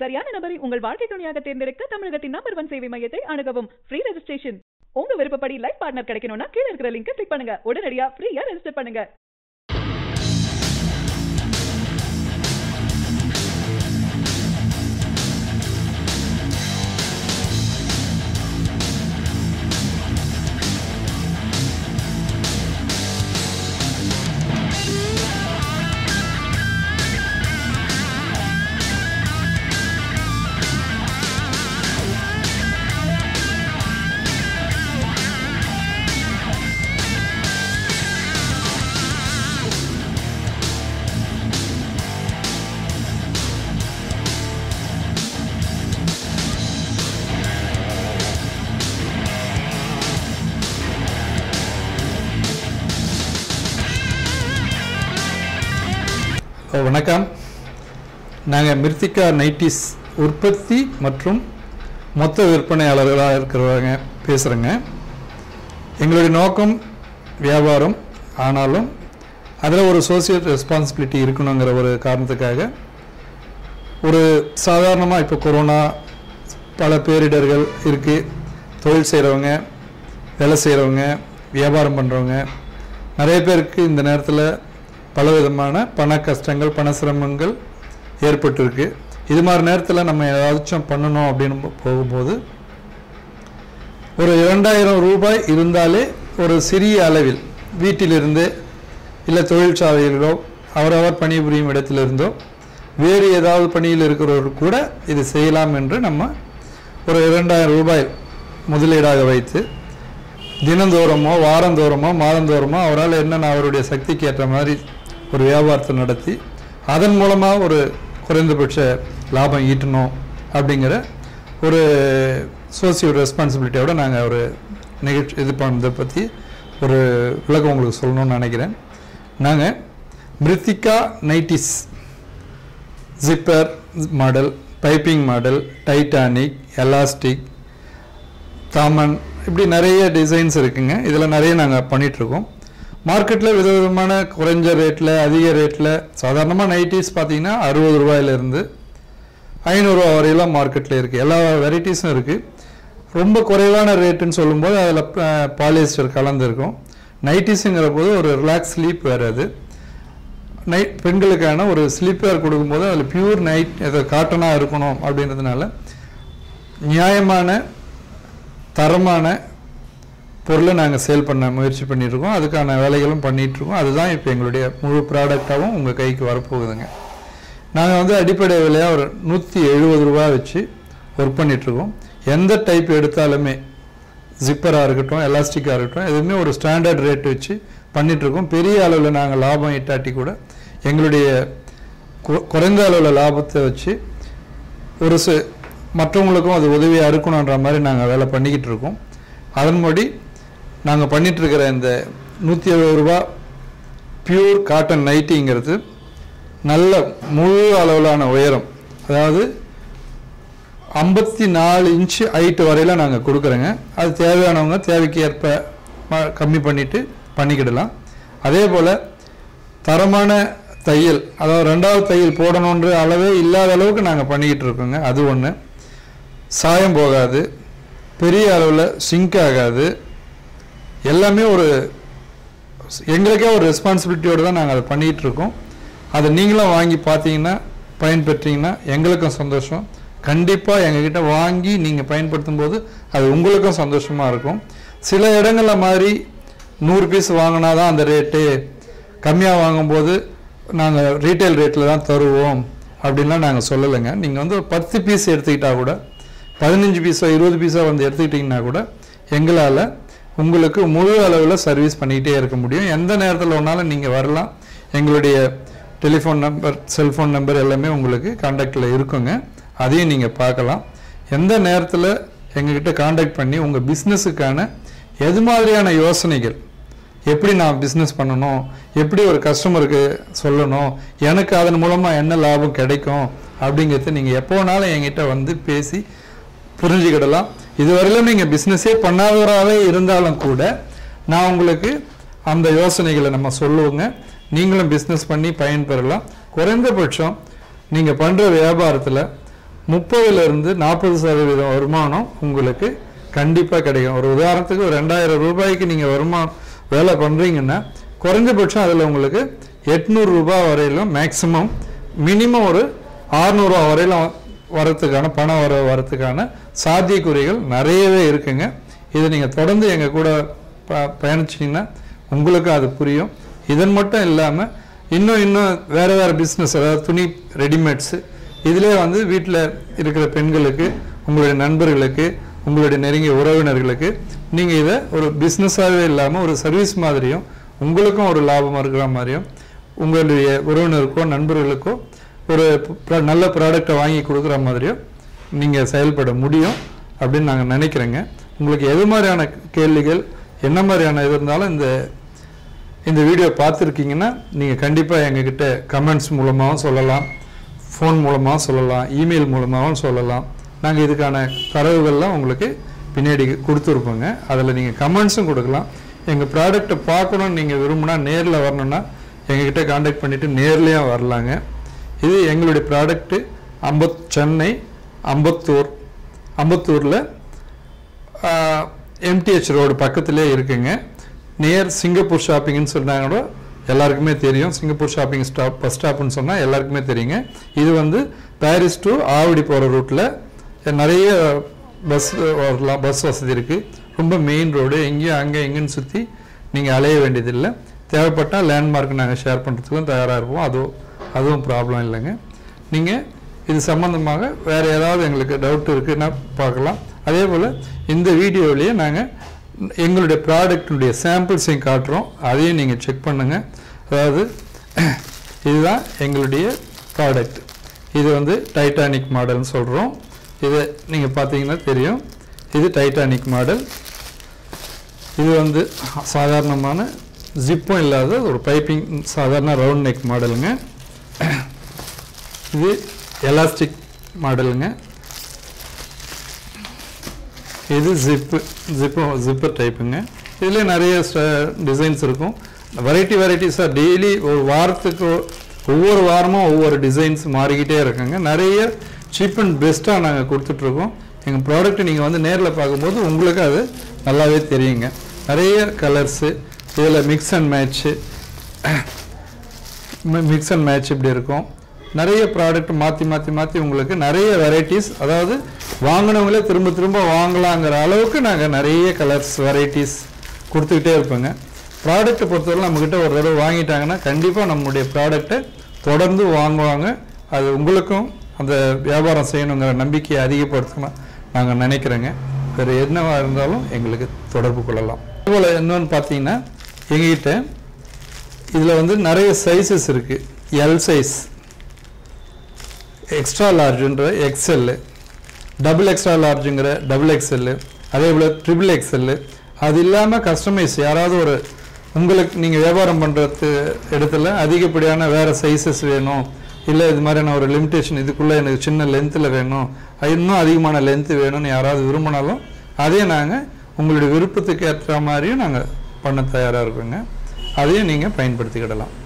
சரியான நபரை உங்கள் வாழ்க்கை துணையாக தேர்ந்தெடுக்க தமிழகத்தின் நம்பர் ஒன் சேவை மையத்தை அணுகவும் ஃப்ரீ ரெஜிஸ்ட்ரேஷன் உங்க விருப்பப்படி லைஃப் பார்ட்னர் கிடைக்கணும்னா கீழ இருக்கிற லிங்கை கிளிக் பண்ணுங்க உடனடியா ஃப்ரீயா ரெஜிஸ்டர் பண்ணுங்க ஓ, வணக்கம் நாங்கள் மிர்த்திகா நைட்டிஸ் உற்பத்தி மற்றும் மொத்த விற்பனையாளர்களாக இருக்கிறவங்க பேசுகிறேங்க எங்களுடைய நோக்கம் வியாபாரம் ஆனாலும் அதில் ஒரு சோசியல் ரெஸ்பான்சிபிலிட்டி இருக்கணுங்கிற ஒரு காரணத்துக்காக ஒரு சாதாரணமாக இப்போ கொரோனா பல பேரிடர்கள் இருக்குது தொழில் செய்கிறவங்க வேலை செய்கிறவங்க வியாபாரம் பண்ணுறவங்க நிறைய பேருக்கு இந்த நேரத்தில் பலவிதமான பண கஷ்டங்கள் பண சிரமங்கள் ஏற்பட்டிருக்கு இது மாதிரி நேரத்தில் நம்ம ஏதாச்சும் பண்ணணும் அப்படின்னு போ- போகும்போது ஒரு இரண்டாயிரம் ரூபாய் இருந்தாலே ஒரு சிறிய அளவில் வீட்டிலிருந்து இல்லை தொழிற்சாலையிலோ அவரவர் பணிபுரியும் இடத்திலிருந்தோ வேறு ஏதாவது பணியில் இருக்கிறவர் கூட இது செய்யலாம் என்று நம்ம ஒரு இரண்டாயிரம் ரூபாய் முதலீடாக வைத்து தினந்தோறமோ வாரந்தோறமோ மாதந்தோறமோ அவரால் என்னென்ன அவருடைய சக்திக்கு ஏற்ற மாதிரி ஒரு வியாபாரத்தை நடத்தி அதன் மூலமாக ஒரு குறைந்தபட்ச லாபம் ஈட்டணும் அப்படிங்கிற ஒரு சோசியல் ரெஸ்பான்சிபிலிட்டியோட நாங்கள் ஒரு நிகழ்ச்சி இது பண்ணதை பற்றி ஒரு விளக்கம் உங்களுக்கு சொல்லணும்னு நினைக்கிறேன் நாங்கள் Miruthika nighties zipper model piping model Titanic elastic தாமன் இப்படி நிறைய டிசைன்ஸ் இருக்குங்க இதில் நிறைய நாங்கள் பண்ணிகிட்ருக்கோம் மார்க்கெட்டில் விதவிதமான குறைஞ்ச ரேட்டில் அதிக ரேட்டில் சாதாரணமாக நைட்டிஸ் பார்த்தீங்கன்னா அறுபது ரூபாயிலிருந்து ஐநூறுரூவா வரையிலாம் மார்க்கெட்டில் இருக்குது எல்லா வெரைட்டிஸும் இருக்குது ரொம்ப குறைவான ரேட்டுன்னு சொல்லும்போது அதில் பாலிஸ்டர் கலந்துருக்கும் நைட்டிஸுங்கிற போது ஒரு ரிலாக்ஸ் ஸ்லீப் வேறு அது நைட் பெண்களுக்கான ஒரு ஸ்லீப்பர் கொடுக்கும்போது அதில் பியூர் நைட் இது காட்டனாக இருக்கணும் அப்படின்றதுனால நியாயமான தரமான பொருளை நாங்கள் சேல் பண்ண முயற்சி பண்ணியிருக்கோம் அதுக்கான வேலைகளும் பண்ணிகிட்ருக்கோம் அதுதான் இப்போ எங்களுடைய முழு ப்ராடக்டாகவும் உங்கள் கைக்கு வரப்போகுதுங்க நாங்கள் வந்து அடிப்படை விலையாக ஒரு நூற்றி எழுபது ரூபா வச்சு ஒர்க் பண்ணிகிட்ருக்கோம் எந்த டைப் எடுத்தாலுமே ஜிப்பராக இருக்கட்டும் எலாஸ்டிக்காக இருக்கட்டும் எதுவுமே ஒரு ஸ்டாண்டர்ட் ரேட் வச்சு பண்ணிகிட்ருக்கோம் பெரிய அளவில் நாங்கள் லாபம் ஈட்டாட்டி கூட எங்களுடைய கு- குறைந்த அளவில் லாபத்தை வச்சு ஒரு சி மற்றவங்களுக்கும் அது உதவியாக இருக்கணுன்ற மாதிரி நாங்கள் வேலை பண்ணிக்கிட்டு இருக்கோம் அதன்படி நாங்கள் பண்ணிட்டு இருக்கிற இந்த நூற்றி எழுபது ரூபா பியூர் காட்டன் நைட்டிங்கிறது நல்ல முழு அளவிலான உயரம் அதாவது ஐம்பத்தி நாலு இன்ச்சு ஹைட்டு வரையில நாங்கள் கொடுக்குறோங்க அது தேவையானவங்க தேவைக்கு ஏற்ப ம- கம்மி பண்ணிட்டு பண்ணிக்கிடலாம் அதே போல் தரமான தையல் அதாவது ரெண்டாவது தையல் போடணுன்ற அளவே இல்லாத அளவுக்கு நாங்கள் பண்ணிக்கிட்டு இருக்கோங்க அது ஒன்று சாயம் போகாது பெரிய அளவில் சிங்க் ஆகாது எல்லாமே ஒரு எங்களுக்கே ஒரு ரெஸ்பான்சிபிலிட்டியோடு தான் நாங்கள் அதை பண்ணிகிட்டு இருக்கோம் அதை நீங்களும் வாங்கி பார்த்தீங்கன்னா பயன்பெற்றீங்கன்னா எங்களுக்கும் சந்தோஷம் கண்டிப்பாக எங்ககிட்ட வாங்கி நீங்கள் பயன்படுத்தும் போது அது உங்களுக்கும் சந்தோஷமாக இருக்கும் சில இடங்களில் மாதிரி நூறு பீஸ் வாங்கினா தான் அந்த ரேட்டு கம்மியாக வாங்கும்போது நாங்கள் ரீட்டைல் ரேட்டில் தான் தருவோம் அப்படின்லாம் நாங்கள் சொல்லலைங்க நீங்கள் வந்து ஒரு பத்து பீஸ் எடுத்துக்கிட்டால் கூட பதினஞ்சு பீஸோ இருபது பீஸோ வந்து எடுத்துக்கிட்டிங்கன்னா கூட எங்களால் உங்களுக்கு முழு அளவில் சர்வீஸ் பண்ணிக்கிட்டே இருக்க முடியும் எந்த நேரத்தில் வேணாலும் நீங்கள் வரலாம் எங்களுடைய டெலிஃபோன் நம்பர் செல்ஃபோன் நம்பர் எல்லாமே உங்களுக்கு காண்டாக்டில் இருக்குங்க அதையும் நீங்கள் பார்க்கலாம் எந்த நேரத்தில் எங்ககிட்ட காண்டாக்ட் பண்ணி உங்கள் பிஸ்னஸுக்கான எது மாதிரியான யோசனைகள் எப்படி நான் பிஸ்னஸ் பண்ணணும் எப்படி ஒரு கஸ்டமருக்கு சொல்லணும் எனக்கு அதன் மூலமாக என்ன லாபம் கிடைக்கும் அப்படிங்கிறத நீங்கள் எப்போ வேணாலும் என்கிட்ட வந்து பேசி புரிஞ்சுக்கிடலாம் இதுவரையிலும் நீங்கள் பிஸ்னஸே பண்ணாதவராகவே இருந்தாலும் கூட நான் உங்களுக்கு அந்த யோசனைகளை நம்ம சொல்லுவோங்க நீங்களும் பிஸ்னஸ் பண்ணி பயன்பெறலாம் குறைந்தபட்சம் நீங்கள் பண்ணுற வியாபாரத்தில் முப்பதுலேருந்து நாற்பது சதவீதம் வருமானம் உங்களுக்கு கண்டிப்பாக கிடைக்கும் ஒரு உதாரணத்துக்கு ஒரு ரெண்டாயிரம் ரூபாய்க்கு நீங்கள் வருமானம் வேலை பண்ணுறீங்கன்னா குறைஞ்சபட்சம் அதில் உங்களுக்கு எட்நூறு ரூபாய் வரையிலும் மேக்ஸிமம் மினிமம் ஒரு ஆறுநூறுவா வரையிலும் வரத்துக்கான பணம் வர வரத்துக்கான சாத்தியக்குறிகள் நிறையவே இருக்குங்க இதை நீங்கள் தொடர்ந்து எங்கள் கூட ப பயணிச்சிங்கன்னா உங்களுக்கும் அது புரியும் இதன் மட்டும் இல்லாமல் இன்னும் இன்னும் வேறு வேறு பிஸ்னஸ் அதாவது துணி ரெடிமேட்ஸு இதிலே வந்து வீட்டில் இருக்கிற பெண்களுக்கு உங்களுடைய நண்பர்களுக்கு உங்களுடைய நெருங்கிய உறவினர்களுக்கு நீங்கள் இதை ஒரு பிஸ்னஸாகவே இல்லாமல் ஒரு சர்வீஸ் மாதிரியும் உங்களுக்கும் ஒரு லாபம் இருக்கிற மாதிரியும் உங்களுடைய உறவினருக்கோ நண்பர்களுக்கோ ஒரு ப்ர- நல்ல ப்ராடக்டை வாங்கி கொடுக்குற மாதிரியும் நீங்கள் செயல்பட முடியும் அப்படின்னு நாங்கள் நினைக்கிறேங்க உங்களுக்கு எது மாதிரியான கேள்விகள் என்ன மாதிரியான இது இருந்தாலும் இந்த இந்த வீடியோ பார்த்துருக்கீங்கன்னா நீங்கள் கண்டிப்பாக எங்ககிட்ட கமெண்ட்ஸ் மூலமாகவும் சொல்லலாம் ஃபோன் மூலமாகவும் சொல்லலாம் இமெயில் மூலமாகவும் சொல்லலாம் நாங்கள் இதுக்கான தரவுகள்லாம் உங்களுக்கு பின்னாடி கொடுத்துருப்போங்க அதில் நீங்கள் கமெண்ட்ஸும் கொடுக்கலாம் எங்கள் ப்ராடக்ட்டை பார்க்கணும்னு நீங்கள் விரும்பினா நேரில் வரணும்னா எங்ககிட்ட காண்டாக்ட் பண்ணிவிட்டு நேர்லேயும் வரலாங்க இது எங்களுடைய ப்ராடக்ட்டு அம்பத் சென்னை அம்பத்தூர் அம்பத்தூரில் எம்டிஹெச் ரோடு பக்கத்திலே இருக்குங்க நியர் சிங்கப்பூர் ஷாப்பிங்னு சொன்னாங்க எல்லாருக்குமே தெரியும் சிங்கப்பூர் ஷாப்பிங் ஸ்டாப் பஸ் ஸ்டாப்னு சொன்னால் எல்லாருக்குமே தெரியுங்க இது வந்து பாரிஸ் டு ஆவடி போகிற ரூட்டில் நிறைய பஸ் வரலாம் பஸ் வசதி இருக்குது ரொம்ப மெயின் ரோடு எங்கேயும் அங்கே எங்கேன்னு சுற்றி நீங்கள் அலைய வேண்டியதில்லை தேவைப்பட்டால் லேண்ட்மார்க் நாங்கள் ஷேர் பண்ணுறதுக்கும் தயாராக இருப்போம் அதுவும் அதுவும் ப்ராப்ளம் இல்லைங்க நீங்கள் இது சம்மந்தமாக வேறு ஏதாவது எங்களுக்கு டவுட் இருக்குன்னா பார்க்கலாம் அதே போல் இந்த வீடியோவிலேயே நாங்கள் எங்களுடைய ப்ராடக்டினுடைய சாம்பிள்ஸையும் காட்டுறோம் அதையும் நீங்கள் செக் பண்ணுங்கள் அதாவது இதுதான் எங்களுடைய ப்ராடக்ட் இது வந்து டைட்டானிக் மாடல்னு சொல்கிறோம் இதை நீங்கள் பார்த்தீங்கன்னா தெரியும் இது டைட்டானிக் மாடல் இது வந்து சாதாரணமான ஜிப்பும் இல்லாத ஒரு பைப்பிங் சாதாரண ரவுண்ட் நெக் மாடலுங்க இது எலாஸ்டிக் மாடலுங்க இது ஜிப்பு ஜிப்பு ஜிப்பர் டைப்புங்க இதில் நிறைய டிசைன்ஸ் இருக்கும் வெரைட்டி வெரைட்டிஸாக டெய்லி ஒரு வாரத்துக்கு ஒவ்வொரு வாரமும் ஒவ்வொரு டிசைன்ஸ் மாறிக்கிட்டே இருக்குங்க நிறைய சீப் அண்ட் பெஸ்ட்டாக நாங்கள் கொடுத்துட்ருக்கோம் எங்கள் ப்ராடக்ட் நீங்கள் வந்து நேரில் பார்க்கும்போது உங்களுக்கு அது நல்லாவே தெரியுங்க நிறைய கலர்ஸு இதில் mix and match mix and match இப்படி இருக்கும் நிறைய ப்ராடக்ட் மாற்றி மாற்றி மாற்றி உங்களுக்கு நிறைய வெரைட்டிஸ் அதாவது வாங்கினவங்களே திரும்ப திரும்ப வாங்கலாங்கிற அளவுக்கு நாங்கள் நிறைய கலர்ஸ் வெரைட்டிஸ் கொடுத்துக்கிட்டே இருப்போங்க ப்ராடக்ட்டை பொறுத்தவரை நம்மக்கிட்ட ஒரு தடவை வாங்கிட்டாங்கன்னா கண்டிப்பாக நம்மளுடைய ப்ராடக்ட்டை தொடர்ந்து வாங்குவாங்க அது உங்களுக்கும் அந்த வியாபாரம் செய்யணுங்கிற நம்பிக்கையை அதிகப்படுத்தணும் நாங்கள் நினைக்கிறோங்க வேறு என்னவா இருந்தாலும் எங்களுக்கு தொடர்பு கொள்ளலாம் அதுபோல் இன்னொன்று பார்த்தீங்கன்னா எங்ககிட்ட இதில் வந்து நிறைய சைஸஸ் இருக்குது எல் சைஸ் எக்ஸ்ட்ரா லார்ஜுன்ற எக்ஸ்எல்லு டபுள் எக்ஸ்ட்ரா லார்ஜுங்கிற டபுள் எக்ஸ்எல்லு அதே போல் ட்ரிபிள் எக்ஸ்எல்லு அது இல்லாமல் கஸ்டமைஸ் யாராவது ஒரு உங்களுக்கு நீங்கள் வியாபாரம் பண்ணுறது இடத்துல அதிகப்படியான வேறு சைஸஸ் வேணும் இல்லை இது மாதிரியான ஒரு லிமிட்டேஷன் இதுக்குள்ளே எனக்கு சின்ன லென்த்தில் வேணும் அது இன்னும் அதிகமான லென்த்து வேணும்னு யாராவது விரும்பினாலும் அதே நாங்கள் உங்களுடைய விருப்பத்துக்கு ஏற்ற மாதிரியும் நாங்கள் பண்ண தயாராக இருக்கோங்க அதையும் நீங்கள் பயன்படுத்திக்கிடலாம்